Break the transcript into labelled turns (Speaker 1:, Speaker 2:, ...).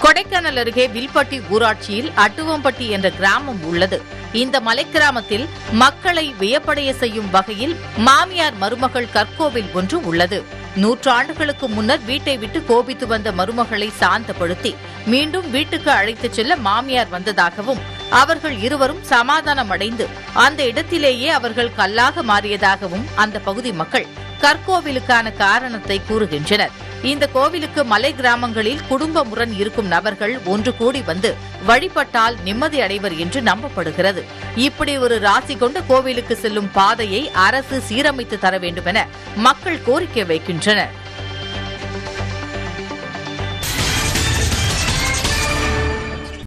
Speaker 1: கொடைக்கானல் அருகே வில்பட்டி ஊராட்சியில் அட்டுவம்பட்டி என்ற கிராமம் உள்ளது இந்த மலைக்கிராமத்தில் மக்களை வியப்படைய செய்யும் வகையில் மாமியார் மருமகள் கற்கோவில் ஒன்று உள்ளது நூற்றாண்டுகளுக்கு முன்னர் வீட்டை விட்டு கோபித்து வந்த மருமகளை சாந்தப்படுத்தி மீண்டும் வீட்டுக்கு அழைத்துச் செல்ல மாமியார் வந்ததாகவும் அவர்கள் இருவரும் சமாதானம் அடைந்து அந்த இடத்திலேயே அவர்கள் கல்லாக மாறியதாகவும் அந்த பகுதி மக்கள் கற்கோவிலுக்கான காரணத்தை கூறுகின்றனர் இந்த கோவிலுக்கு மலை கிராமங்களில் குடும்ப முரண் இருக்கும் நபர்கள் ஒன்று கூடி வந்து வழிபட்டால் நிம்மதி அடைவர் என்று நம்பப்படுகிறது இப்படி ஒரு ராசி கொண்ட கோவிலுக்கு செல்லும் பாதையை அரசு சீரமைத்து தர வேண்டுமென மக்கள் கோரிக்கை வைக்கின்றனர்